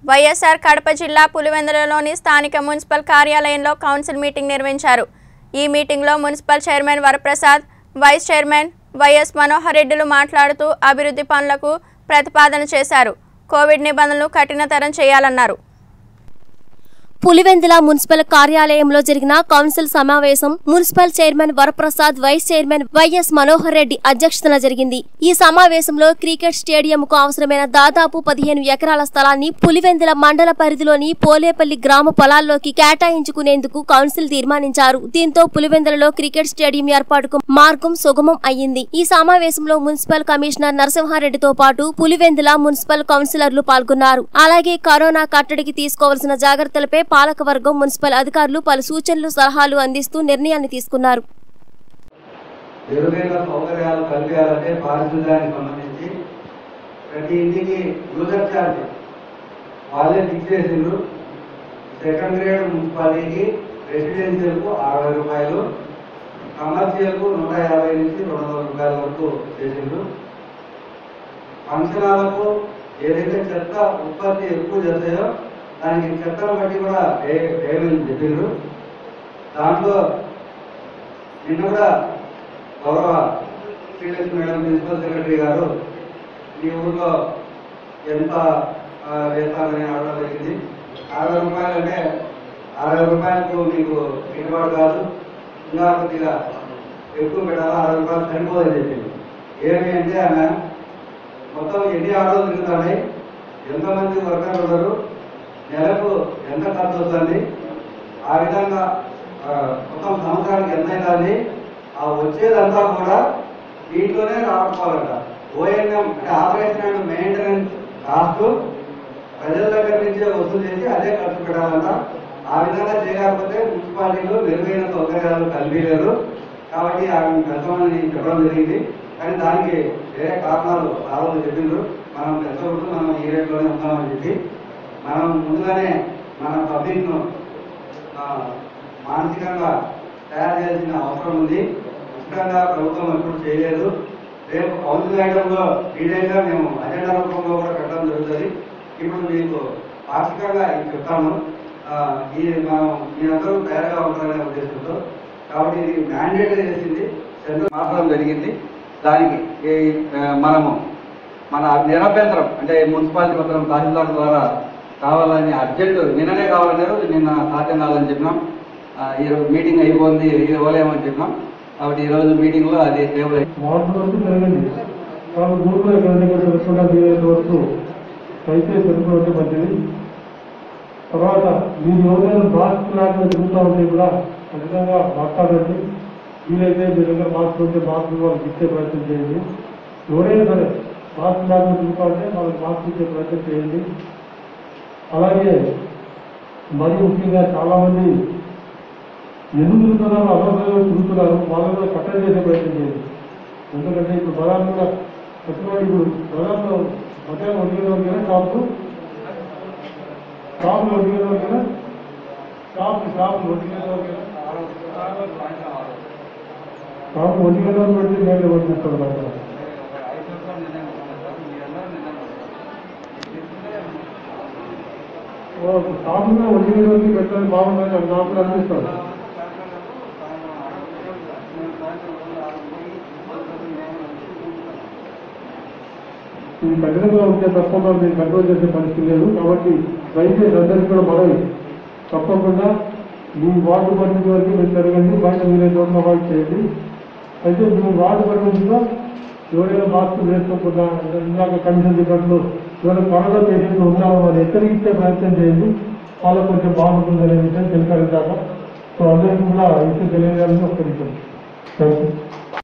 వైఎస్ఆర్ కడప జిల్లా పులివెందులలోని స్థానిక మున్సిపల్ కార్యాలయంలో కౌన్సిల్ మీటింగ్ నిర్వహించారు ఈ మీటింగ్లో municipal chairman Varaprasad vice chairman YS Manohar రెడ్డిలు మాట్లాడుతూ అభివృద్ధి పనులకు ప్రతిపాదన చేశారు కోవిడ్ నిబంధనలు కఠినతరం చేయాలన్నారు పులివెందుల మున్సిపల్ కార్యాలయంలో జరిగిన కౌన్సిల్ సమావేశం municipal chairman Varaprasad vice chairman YS Manohar Reddy అధ్యక్షతన జరిగింది ఈ సమావేశంలో క్రికెట్ స్టేడియంకు అవసరమైన దాదాపు పదిహేను ఎకరాల స్థలాన్ని పులివెందుల మండల పరిధిలోని పోలేపల్లి గ్రామ పొలాల్లోకి కేటాయించుకునేందుకు కౌన్సిల్ తీర్మానించారు దీంతో పులివెందులలో క్రికెట్ స్టేడియం ఏర్పాటుకు మార్గం సుగమం అయ్యింది ఈ సమావేశంలో మున్సిపల్ కమిషనర్ నరసింహారెడ్డితో పాటు పులివెందుల మున్సిపల్ కౌన్సిలర్లు పాల్గొన్నారు అలాగే కరోనా కట్టడికి తీసుకోవాల్సిన జాగ్రత్తలపై పాలకవర్గం మున్సిపల్ అధికారులు పలు సూచనలు సలహాలు అందిస్తూ నిర్ణయాన్ని తీసుకున్నారు మెరుగైన సౌకర్యాలు కల్పించాలంటే పారిశుద్ధ్యానికి సంబంధించి ప్రతి ఇంటికి యూజర్ ఛార్జ్ వాళ్ళే ఫిక్స్ చేసిండ్రు సెకండ్ గ్రేడ్ మున్సిపాలిటీకి రెసిడెన్షియల్కు అరవై రూపాయలు కమర్షియల్కు నూట యాభై నుంచి రెండు వందల రూపాయల వరకు చేసిండ్రు ఫంక్షనాలకు ఏదైతే చెత్త ఉత్పత్తి ఎక్కువ చేస్తాయో దానికి చెత్తను బట్టి కూడా పే పేమెంట్ చెప్పిండ్రు దాంట్లో నిన్న కూడా గౌరవ శ్రీలక్ష్మి మేడం ప్రిన్సిపల్ సెక్రటరీ గారు మీ ఊర్లో ఎంత ఆ, వేస్తారని అడగడం జరిగింది అరవై రూపాయలు అంటే అరవై రూపాయలకు మీకు గిట్టుబాటు కాదు ఇంకా కొద్దిగా ఎక్కువ పెట్టాలా అరవై రూపాయలు సరిపోదని చెప్పింది ఏమి అంటే ఆమె మొత్తం ఎన్ని ఆటోలు తిరుగుతున్నాయి ఎంతమంది వర్కర్లు ఉన్నారు నెలకు ఎంత ఖర్చు వస్తుంది ఆ విధంగా ఆ, మొత్తం సంవత్సరానికి ఎంత అవుతుంది ఆ వచ్చేదంతా కూడా దీంట్లోనే రాకపోవాలంట ఓఎన్ఎం అంటే ఆపరేషన్ అండ్ మెయింటెనెన్స్ కాస్ట్ ప్రజల దగ్గర నుంచే వసూలు చేసి అదే ఖర్చు పెట్టాలంట ఆ విధంగా చేయకపోతే మున్సిపాలిటీలో మెరుగైన సౌకర్యాలు కల్పించలేరు కాబట్టి ఆమె పెంచమని చెప్పడం జరిగింది కానీ దానికి వేరే కారణాలు రావాలని చెప్పిండ్రు మనం పెంచకూడదు మనం ఈ రేట్లోనే ఉందామని చెప్పి మనం ముందుగానే మన పబ్లిక్ను ఆ, మానసికంగా తయారు చేయాల్సిన అవసరం ఉంది ఉచితంగా ప్రభుత్వం ఎప్పుడు చేయలేదు రేపు కౌన్సిల్ ఐటంలో డీటెయిల్గా మేము అజెండా రూపంలో కూడా పెట్టడం జరుగుతుంది ఇప్పుడు మీకు పాక్షికంగా ఇది చెప్తాను ఆ, ఈ మనం మీరందరూ తయారుగా ఉంటారనే ఉద్దేశంతో కాబట్టి ఇది మ్యాండేట్ చేసింది సెంట్రల్ మాట్లాడడం జరిగింది దానికి ఈ, ఆ, మనము మన నిరభ్యంతరం అంటే మున్సిపాలిటీ పత్రం తహసీల్దార్ ద్వారా కావాలని అర్జెంట్ నిన్ననే కావాలన్నారు నిన్న సాధ్యం కావాలని చెప్పినాం ఆ, ఈ రోజు మీటింగ్ అయిపోయింది ఇవ్వలేమని చెప్పినాం కాబట్టి ఈ రోజు మీటింగ్ లో అది టేబుల్ అయి- మార్పు వరకు పెరగండి కాబట్టి ఊళ్ళో ఎక్కడైనా కొంచెం విషయంగా వీలైనంత వరకు అయితే పెరుగుతుంటే మంచిది తర్వాత మీరు ఎవరైనా మాస్క్ లాగా తిరుగుతూ ఉంటే కూడా ఖచ్చితంగా మాట్లాడండి వీలైతే మీ దగ్గర మాస్క్ ఉంటే మాస్క్ వాళ్ళకి ఇచ్చే ప్రయత్నం చేయండి ఎవరైనా సరే మాస్క్ లాగా తిరుగుతూ ఉంటే వాళ్ళకి మాస్క్ ఇచ్చే ప్రయత్నం చేయండి అలాగే మరి ముఖ్యంగా చాలామంది ఎందుకు తిరుగుతున్నారు అమర్లో తిరుగుతున్నారు వాళ్ళని కూడా కట్టడి చేసే ప్రయత్నం చేయండి ఎందుకంటే ఇప్పుడు ప్రధానంగా ప్రతివాడు ఇప్పుడు ప్రధానంలో మధ్యాహ్నం ఒంటి వరకైనా షాపు షాపులు ఒంటి వరకైనా షాపు షాపులు ఒంటి వరకైనా షాపు ఒంటి వరకు పెడితే నేను ఎవరు చేస్తాడు కదా షాపులో ఒంటి వరకు పెట్టాలని బాగుందని నాకు కూడా అనిపిస్తాడు ఇది కఠినంగా ఉంటే తప్పకుండా మీరు కంట్రోల్ చేసే పరిస్థితి లేదు కాబట్టి దయచేసి అందరికీ కూడా మనవి తప్పకుండా మీ వార్డు పరిమితి వరకు మీరు జరగండి బయట మీరే చోట్ల అవాయిడ్ చేయండి అయితే మీ వార్డు పరిమితిలో ఎవరైనా మాస్క్ వేసుకోకుండా ఇందాక కమిషన్ చెప్పినట్లు ఎవరైనా త్వరగా పేషెంట్లు ఉన్నారో వాళ్ళు హెచ్చరించే ప్రయత్నం చేయండి వాళ్ళకు కొంచెం బాగుంటుంది అనే విషయం తెలిపారు దాకా సో అందరికీ కూడా ఈ విషయం తెలియజేయాలని ఒక థ్యాంక్ యూ